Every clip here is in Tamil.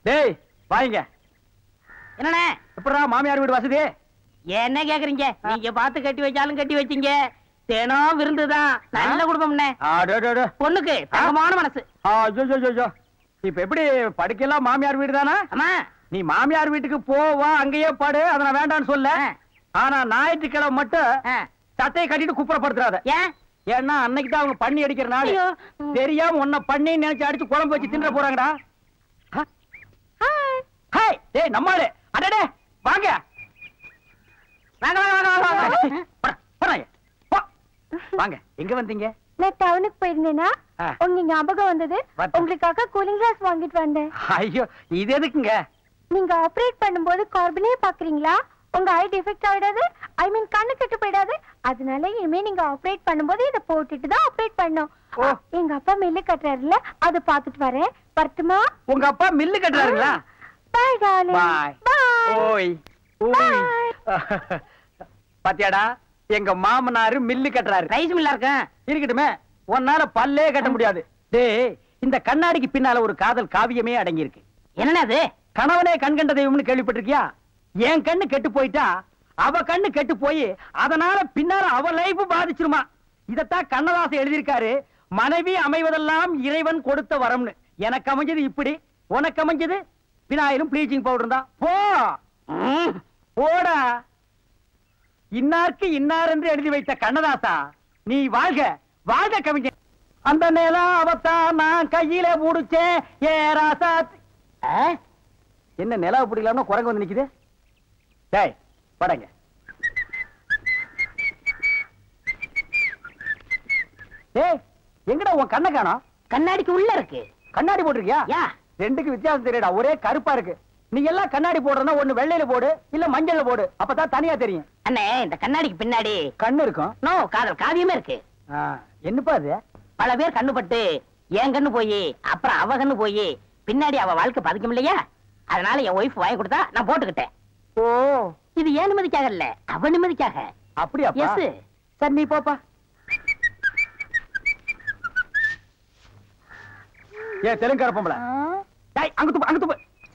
டேய் வாங்க என்னண்ணே எப்படா மாமியார் வீடு வசதி என்ன கேக்குறீங்க நீங்க பார்த்து கட்டி வச்சாலும் கட்டி வச்சீங்க தினம் விருந்துதான் நல்ல குடும்பம்ண்ணே ஆடோடோடோ. பொண்ணுக்கு தங்கமான மனசு ஆ, ஐயோ, ஐயோ, ஐயோ. இப்ப எப்படி படுக்கலாம் மாமியார் வீடு தானா அம்மா நீ மாமியார் வீட்டுக்கு போ வா அங்கேயே பாடு அதை நான் வேண்டாம்னு சொல்ல ஆனா ஞாயிற்றுக்கிழமை மட்டும் ஆ. சட்டையை கட்டிட்டு குப்புறப்படுத்துறாத ஏன் ஏன்னா அன்னைக்கு தான் அவங்க பண்ணி அடிக்கிற நாள் ஐயோ. தெரியாம உன்னை பண்ணி நினைச்சு அடிச்சு குழம்பு வச்சு தின்ற போறாங்கடா ஹ? ஹேய், டேய் நம்மாளு அடடே வாங்க வாங்க வாங்க வாங்க வாங்க வாங்க போடா, போடா இங்க. போ. வாங்க எங்க வந்தீங்க நான் டவுனுக்கு போயிருந்தேனா ஆ. உங்க ஞாபகம் வந்தது வந்து. உங்களுக்காக கூலிங் கிளாஸ் வாங்கிட்டு வந்தேன் ஐயோ இது எதுக்குங்க நீங்க ஆபரேட் பண்ணும்போது கார்பனே பாக்குறீங்களா உங்க ஐ டிஃபெக்ட் ஆயிடாது ஐ மீன் கண்ணு கெட்டு போயிடாது அதனால இனிமே நீங்க ஆபரேட் பண்ணும்போது இதை போட்டுட்டு தான் ஆபரேட் பண்ணும் ஓ. எங்க அப்பா மில்லு கட்டுறாருல அதை பார்த்துட்டு வரேன் வரட்டுமா உங்க அப்பா மில்லு கட்டுறாருங்களா பாய் டார்லிங் பாய் பாய் ஓய் ஓய் பாத்தியாடா எங்க மாமனாரு மில்லு கட்டுறாரு ரைஸ் மில்லா இருக்கேன் இருக்கட்டுமே உன்னால பல்லே கட்ட முடியாது டேய் இந்த கண்ணாடிக்கு பின்னால ஒரு காதல் காவியமே அடங்கி இருக்கு என்னண்ணே அது கணவனே கண் கண்ட தெய்வம்னு கேள்விப்பட்டிருக்கியா என் கண்ணு கெட்டு போயிட்டா அவ கண்ணு கெட்டு போய் அதனால பின்னால அவ லைஃப் பாதிச்சிருமா இதத்தான் கண்ணதாசன் எழுதியிருக்காரு மனைவி அமைவதெல்லாம் இறைவன் கொடுத்த வரம்னு எனக்கு அமைஞ்சது இப்படி உனக்கு அமைஞ்சது பினாயிலும் ப்ளீச்சிங் பவுடர் தான் போ ம். போடா இன்னார்க்கு இன்னார் என்று எழுதி வைத்த கண்ணதாசா நீ வாழ்க வாழ்க கவிஞன் அந்த நிலம் அவத்தான் நான் கையில முடிச்சேன் ஏ ராசா ஆ? என்ன நிலவு பிடிக்கலாம்னு குரங்கு வந்து நிக்குது டேய் படங்க டேய் எங்கடா உன் கண்ணை காணோம் கண்ணாடிக்கு உள்ள இருக்கு கண்ணாடி போட்டிருக்கியா யா ரெண்டுக்கு வித்தியாசம் தெரியடா ஒரே கருப்பா இருக்கு நீ எல்லாம் கண்ணாடி போடுறதா ஒண்ணு வெள்ளையில போடு இல்ல மஞ்சள்ல போடு அப்பதான் தனியா தெரியும் அண்ணே இந்த கண்ணாடிக்கு பின்னாடி கண்ணு இருக்கும் நோ காதல் காவியமே இருக்கு ஆ, என்னப்பா அது பல பேர் கண்ணு பட்டு என் கண்ணு போய் அப்புறம் அவ கண்ணு போய் பின்னாடி அவ வாழ்க்கை பாதிக்கும் இல்லையா அதனால என் ஒய்ஃப் வாங்கி கொடுத்தா நான் போட்டுக்கிட்டேன் ஓ இது ஏன் நிம்மதிக்காக இல்ல அவ நிம்மதிக்காக அப்படியாப்பா Yes. சரி நீ போப்பா ஏ தெலுங்கார பொம்பளை டேய் அங்க துப்பு அங்க துப்பு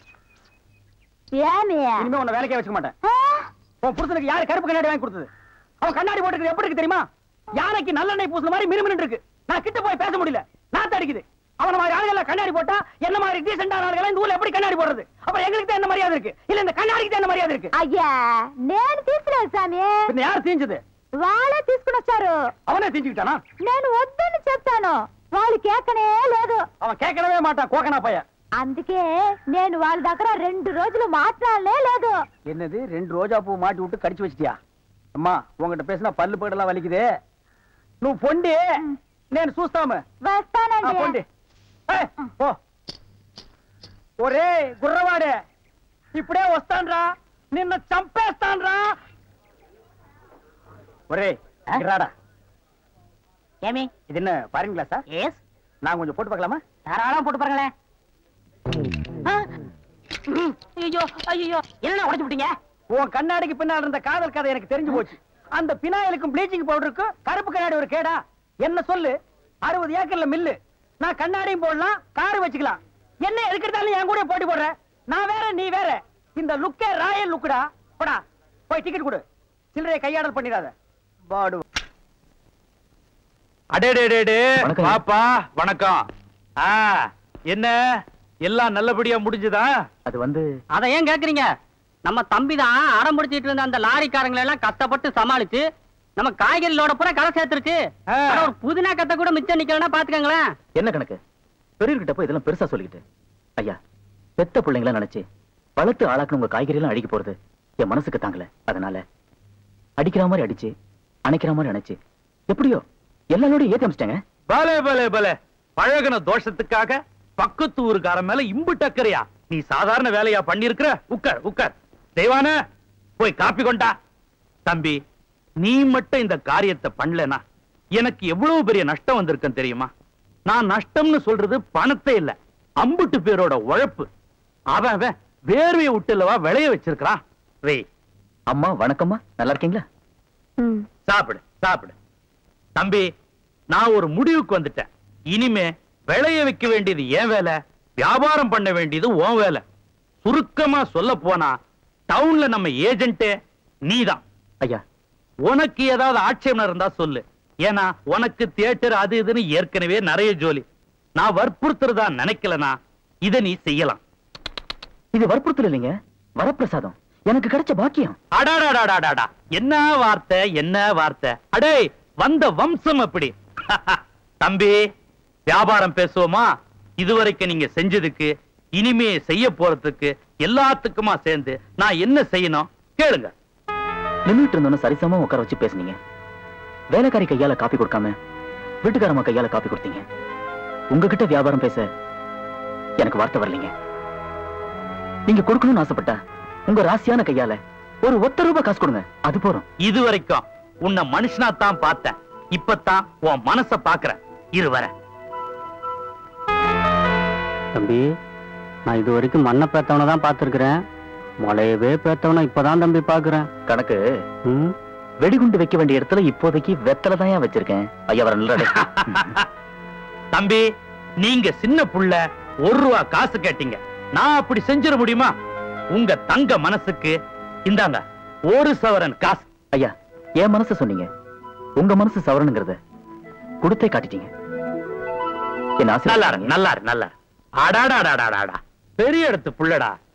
ஏனே இனிமே உன்னை வேலைக்கே வச்சுக்க மாட்டேன் உன் புருஷனுக்கு யாரு கருப்பு கண்ணாடி வாங்கி கொடுத்தது அவன் கண்ணாடி போட்டுக்கிறது எப்படி இருக்கு தெரியுமா யானைக்கு நல்லெண்ணெய் பூசுன மாதிரி மினுமினு இருக்கு நான் கிட்ட போய் பேச முடியல நாத்து அடிக்குது அவன மாதிரி ஆளுகள் கண்ணாடி போட்டா என்ன மாதிரி டீசென்டா ஆளுகள் இந்த ஊர்ல எப்படி கண்ணாடி போடுறது அப்புறம் எங்களுக்கு தான் என்ன மரியாதை இருக்கு இல்ல இந்த கண்ணாடிக்கு தான் என்ன மரியாதை இருக்கு అయ్యా నేను తీసుకున్నాను స్వామి பின்ன யார் தீஞ்சது వాళ్ళే తీసుకుని వచ్చారు அவனே தீஞ்சுக்கிட்டானா నేను వద్దని చెప్తాను వాళ్ళు కేకనే లేదు அவன் கேட்கவே மாட்டான் கோகனா பையன் అందుకే నేను వాళ్ళ దగ్గర రెండు రోజులు మాట్లాడలే లేదు என்னது ரெண்டு ரோஜா பூ மாட்டி விட்டு கடிச்சு வச்சிட்டியா அம்மா உங்ககிட்ட பேசினா பல்லு பகடெல்லாம் வலிக்குது నువ్వు పొండి నేను చూస్తాము ఆ, వస్తానండి పొండి ఏయ్, పో ఒరే గుర్రవాడే ఇప్పుడే వస్తాన్రా నిన్న చంపేస్తాన్రా ఒరే ఆ? రాడా ஏமி இது என்ன பாருங்களா சார் எஸ் நான் கொஞ்சம் போட்டு பார்க்கலாமா தாராளம் போட்டு பாருங்களேன் ஆ? ம், ஐயோ ஐயோ என்ன உடைச்சு விட்டீங்க உன் கண்ணாடிக்கு பின்னால் இருந்த காதல் கதை எனக்கு தெரிஞ்சு போச்சு அந்த பினாயிலுக்கும் ப்ளீச்சிங் பவுடருக்கும் கருப்பு கண்ணாடி ஒரு கேடா என்ன சொல்லு அறுபது ஏக்கர்ல மில்லு நான் கண்ணாடியும் போடலாம் காரு வச்சுக்கலாம் என்ன எதுக்கிறதாலும் என் கூட போட்டி போடுற நான் வேற நீ வேற இந்த லுக்கே ராயல் லுக்குடா போடா போய் டிக்கெட் கொடு சில்லறையை கையாடல் பண்ணிடாத பாடு அடேடேடே வணக்கம். பாப்பா வணக்கம் ஆ என்ன எல்லாம் நல்லபடியா முடிஞ்சுதா அது வந்து அதை ஏன் கேக்குறீங்க நம்ம தம்பி தான் அடம் பிடிச்சிட்டு இருந்த அந்த லாரிக்காரங்களை எல்லாம் கஷ்டப்பட்டு சமாளிச்சு நம்ம காய்கறிகளோட பூரா கரை சேர்த்துருச்சு ஆ. ஆனா ஒரு புதினா கத்த கூட மிச்சம் நிக்கலன்னா பாத்துக்கங்களேன் என்ன கணக்கு பெரியவர்கிட்ட போய் இதெல்லாம் பெருசா சொல்லிக்கிட்டு ஐயா பெத்த பிள்ளைங்கள நினைச்சு வளர்த்து ஆளாக்குன உங்க காய்கறி எல்லாம் அடிக்க போறது என் மனசுக்கு தாங்கல அதனால அடிக்கிற மாதிரி அடிச்சு அணைக்கிற மாதிரி அணைச்சு எப்படியோ எல்லாரோடையும் ஏத்தி அமைச்சிட்டாங்க பலே பலே பலே பழகுன தோஷத்துக்காக பக்கத்து ஊருக்காரன் மேல இம்பு டக்கறியா நீ சாதாரண வேலையா பண்ணிருக்கிற உட்கார் உட்கார் தெய்வான போய் காப்பி கொண்டா தம்பி நீ மட்டும் இந்த காரியத்தை பண்ணலனா எனக்கு எவ்வளவு பெரிய நஷ்டம் வந்திருக்கும் தெரியுமா நான் நஷ்டம்னு சொல்றது பணத்தை இல்ல அம்புட்டு பேரோட உழைப்பு அவன் அவன் வேர்வையை விட்டுலவா விளைய வச்சிருக்கிறான் வே அம்மா வணக்கம்மா நல்லா இருக்கீங்களா ம் சாப்பிடு சாப்பிடு தம்பி நான் ஒரு முடிவுக்கு வந்துட்டேன் இனிமே விளைய வைக்க வேண்டியது என் வேலை வியாபாரம் பண்ண வேண்டியது உன் வேலை சுருக்கமா சொல்ல போனா டவுன்ல நம்ம ஏஜென்ட்டே நீதான் ஐயா உனக்கு ஏதாவது ஆட்சேபம் இருந்தா சொல்லு ஏன்னா உனக்கு தியேட்டர் அது இதுன்னு ஏற்கனவே நிறைய ஜோலி நான் வற்புறுத்துறதா நினைக்கலனா இத நீ செய்யலாம் இது வற்புறுத்தல் இல்லைங்க வரப்பிரசாதம் எனக்கு கிடைச்ச பாக்கியம் அடாடாடாடாடாடா என்ன வார்த்தை என்ன வார்த்தை அடே வந்த வம்சம் அப்படி தம்பி வியாபாரம் பேசுவோமா இதுவரைக்கும் நீங்க செஞ்சதுக்கு இனிமே செய்ய போறதுக்கு எல்லாத்துக்குமா சேர்ந்து நான் என்ன செய்யணும் கேளுங்க நின்னுட்டு இருந்தோன்னு சரிசமா உட்கார வச்சு பேசுனீங்க வேலைக்காரி கையால காப்பி கொடுக்காம வீட்டுக்காரம்மா கையால காப்பி கொடுத்தீங்க உங்ககிட்ட வியாபாரம் பேச எனக்கு வார்த்தை வரலைங்க நீங்க கொடுக்கணும்னு ஆசைப்பட்டா உங்க ராசியான கையால ஒரு ஒத்த ரூபாய் காசு கொடுங்க அது போறோம் இதுவரைக்கும் உன்னை மனுஷனா தான் பார்த்தேன் இப்பதான் உன் மனச பாக்குறேன் இரு வரேன் தம்பி நான் இது வரைக்கும் மண்ணை பேத்தவனை தான் பார்த்துருக்கிறேன் மலையவே பேத்தவனை இப்பதான் தம்பி பாக்குறேன் கணக்கு ம் வெடிகுண்டு வைக்க வேண்டிய இடத்துல இப்போதைக்கு வெத்தலை தான் வச்சிருக்கேன் ஐயா வர நல்ல தம்பி நீங்க சின்ன புள்ள ஒரு ரூபா காசு கேட்டீங்க நான் அப்படி செஞ்சிட முடியுமா உங்க தங்க மனசுக்கு இந்தாங்க ஒரு சவரன் காசு ஐயா என் மனசு சொன்னீங்க உங்க மனசு சவரனுங்கிறத கொடுத்தே காட்டிட்டீங்க என் ஆசை நல்லா இரு, நல்லா இரு, நல்லா இரு. அடாடாடாடாடாடா பெரிய இடத்து புள்ளடா